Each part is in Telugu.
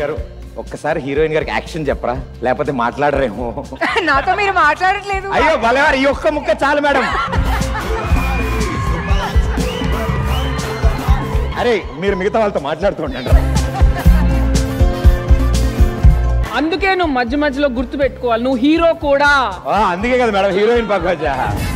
గారు ఒక్కసారి హీరోయిన్ గారికి యాక్షన్ చెప్పరా లేకపోతే మాట్లాడరేమో నాతో మీరు మాట్లాడట్లేదు అయ్యో భలేవారు ఈ ఒక్క ముక్క చాలు మేడం అరే మీరు మిగతా వాళ్ళతో మాట్లాడుతూ ఉండండి అందుకే నువ్వు మధ్య మధ్యలో గుర్తు పెట్టుకోవాలి నువ్వు హీరో కూడా ఆ, అందుకే కదా మేడం హీరోయిన్ పక్కవచ్చా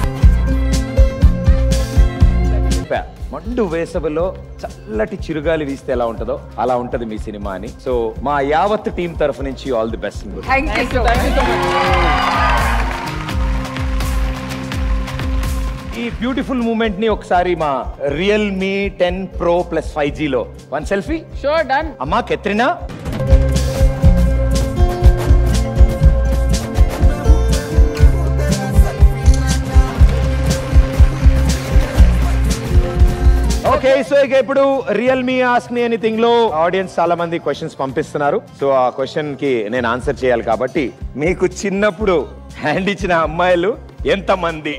మండు వేసవిలో చల్లటి చిరుగాలి వీస్తే ఎలా ఉంటుందో అలా ఉంటది మీ సినిమా అని సో మా యావత్ టీం తరఫు నుంచి all the best thank you so thank you so much ఈ బ్యూటిఫుల్ మూమెంట్ ని ఒకసారి మా Realme ten pro plus five జీలో వన్ సెల్ఫీ షూర్ డన్ అమ్మా కెత్రినా ఓకే సో ఇక ఇప్పుడు రియల్మీ ఆస్క్ మీ ఎనీథింగ్ లో ఆడియన్స్ చాలా మంది క్వశ్చన్స్ పంపిస్తున్నారు సో ఆ క్వశ్చన్ కి నేను ఆన్సర్ చేయాలి కాబట్టి మీకు చిన్నప్పుడు హ్యాండ్ ఇచ్చిన అమ్మాయిలు ఎంత మంది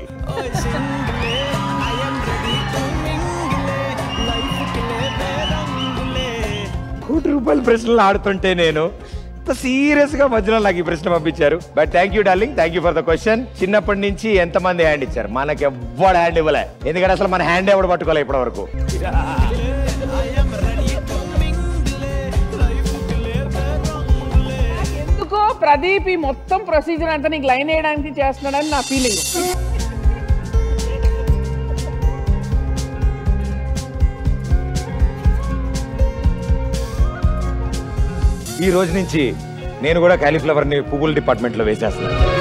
కోటి రూపాయల ప్రశ్నలు ఆడుతుంటే నేను సీరియస్ గా మధ్యలో నాకు ఈ ప్రశ్న పంపించారు but thank you darling thank you for the question చిన్నప్పటి నుంచి ఎంత మంది హ్యాండ్ ఇచ్చారు మనకి ఎవ్వడు హ్యాండ్ ఇవ్వలే ఎందుకంటే అసలు మన హ్యాండ్ ఎవడు పట్టుకోలే ఇప్పటి వరకు ఎందుకో ప్రదీప్ ఈ మొత్తం ప్రొసీజర్ అంతా నీకు లైన్ వేయడానికి చేస్తున్నాడని నా ఫీలింగ్ ఈ రోజు నుంచి నేను కూడా కాలీఫ్లవర్ ని పువ్వుల డిపార్ట్మెంట్ లో వేసేస్తున్నాను